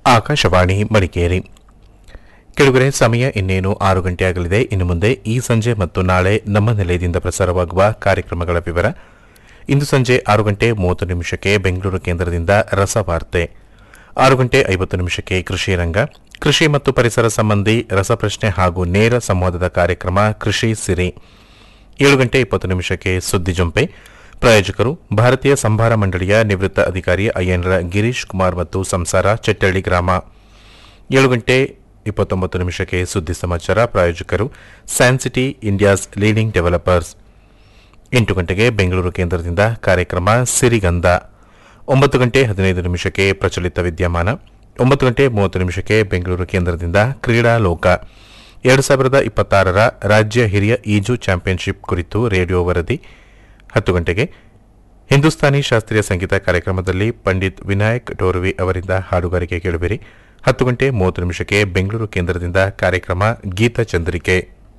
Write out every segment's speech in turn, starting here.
ಆಕಾಶವಾಣಿ ಮಡಿಕೇರಿ ಕೆಳಗರೆ ಸಮಯ ಇನ್ನೇನು ಆರು ಗಂಟೆ ಆಗಲಿದೆ ಇನ್ನು ಮುಂದೆ ಈ ಸಂಜೆ ಮತ್ತು ನಾಳೆ ನಮ್ಮ ನಿಲಯದಿಂದ ಪ್ರಸಾರವಾಗುವ ಕಾರ್ಯಕ್ರಮಗಳ ವಿವರ ಇಂದು ಸಂಜೆ ಆರು ಗಂಟೆ ಮೂವತ್ತು ನಿಮಿಷಕ್ಕೆ ಬೆಂಗಳೂರು ಕೇಂದ್ರದಿಂದ ರಸವಾರ್ತೆ ಆರು ಗಂಟೆ ಐವತ್ತು ನಿಮಿಷಕ್ಕೆ ಕೃಷಿ ರಂಗ ಕೃಷಿ ಮತ್ತು ಪರಿಸರ ಸಂಬಂಧಿ ರಸಪ್ರಶ್ನೆ ಹಾಗೂ ನೇರ ಸಂವಾದದ ಕಾರ್ಯಕ್ರಮ ಕೃಷಿ ಸಿರಿ ಏಳು ಗಂಟೆ ಇಪ್ಪತ್ತು ನಿಮಿಷಕ್ಕೆ ಸುದ್ದಿ ಜೊಂಪೆ ಪ್ರಾಯೋಜಕರು ಭಾರತೀಯ ಸಂಭಾರ ಮಂಡಳಿಯ ನಿವೃತ್ತ ಅಧಿಕಾರಿ ಅಯ್ಯನ್ರ ಗಿರೀಶ್ ಕುಮಾರ್ ಮತ್ತು ಸಂಸಾರ ಚೆಟ್ಟಳ್ಳಿ ಗ್ರಾಮ ಏಳು ಗಂಟೆ ಇಪ್ಪತ್ತೊಂಬತ್ತು ನಿಮಿಷಕ್ಕೆ ಸುದ್ದಿ ಸಮಾಚಾರ ಪ್ರಾಯೋಜಕರು ಸ್ಯಾನ್ಸಿಟಿ ಇಂಡಿಯಾಸ್ ಲೀಡಿಂಗ್ ಡೆವಲಪರ್ಸ್ ಎಂಟು ಗಂಟೆಗೆ ಬೆಂಗಳೂರು ಕೇಂದ್ರದಿಂದ ಕಾರ್ಯಕ್ರಮ ಸಿರಿಗಂಧ ಒಂಬತ್ತು ಗಂಟೆ ಹದಿನೈದು ನಿಮಿಷಕ್ಕೆ ಪ್ರಚಲಿತ ವಿದ್ಯಮಾನ ಒಂಬತ್ತು ಗಂಟೆ ಮೂವತ್ತು ನಿಮಿಷಕ್ಕೆ ಬೆಂಗಳೂರು ಕೇಂದ್ರದಿಂದ ಕ್ರೀಡಾ ಲೋಕ ಎರಡು ಸಾವಿರದ ಇಪ್ಪತ್ತಾರರ ರಾಜ್ಯ ಹಿರಿಯ ಈಜು ಚಾಂಪಿಯನ್ಶಿಪ್ ಕುರಿತು ರೇಡಿಯೋ ವರದಿ ಹತ್ತು ಗಂಟೆಗೆ ಹಿಂದೂಸ್ತಾನಿ ಶಾಸ್ತ್ರೀಯ ಸಂಗೀತ ಕಾರ್ಯಕ್ರಮದಲ್ಲಿ ಪಂಡಿತ್ ವಿನಾಯಕ್ ಡೋರ್ವಿ ಅವರಿಂದ ಹಾಡುಗಾರಿಕೆ ಕೇಳುವಿರಿ ಹತ್ತು ಗಂಟೆ ಮೂವತ್ತು ನಿಮಿಷಕ್ಕೆ ಬೆಂಗಳೂರು ಕೇಂದ್ರದಿಂದ ಕಾರ್ಯಕ್ರಮ ಗೀತ ಚಂದ್ರಿಕೆ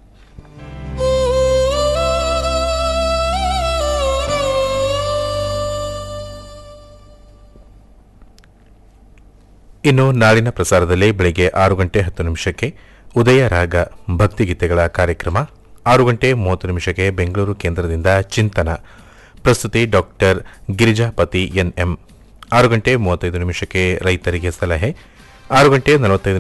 ಇನ್ನು ನಾಳಿನ ಪ್ರಸಾರದಲ್ಲಿ ಬೆಳಗ್ಗೆ ಆರು ಗಂಟೆ ಹತ್ತು ನಿಮಿಷಕ್ಕೆ ಉದಯ ರಾಗ ಭಕ್ತಿಗೀತೆಗಳ ಕಾರ್ಯಕ್ರಮ ಆರು ಗಂಟೆ ಮೂವತ್ತು ನಿಮಿಷಕ್ಕೆ ಬೆಂಗಳೂರು ಕೇಂದ್ರದಿಂದ ಚಿಂತನ ಪ್ರಸ್ತುತಿ ಡಾಕ್ಟರ್ ಗಿರಿಜಾಪತಿ ಎನ್ಎಂ ಆರು ಗಂಟೆ ಮೂವತ್ತೈದು ನಿಮಿಷಕ್ಕೆ ರೈತರಿಗೆ ಸಲಹೆ ಆರು ಗಂಟೆ ನಲವತ್ತೈದು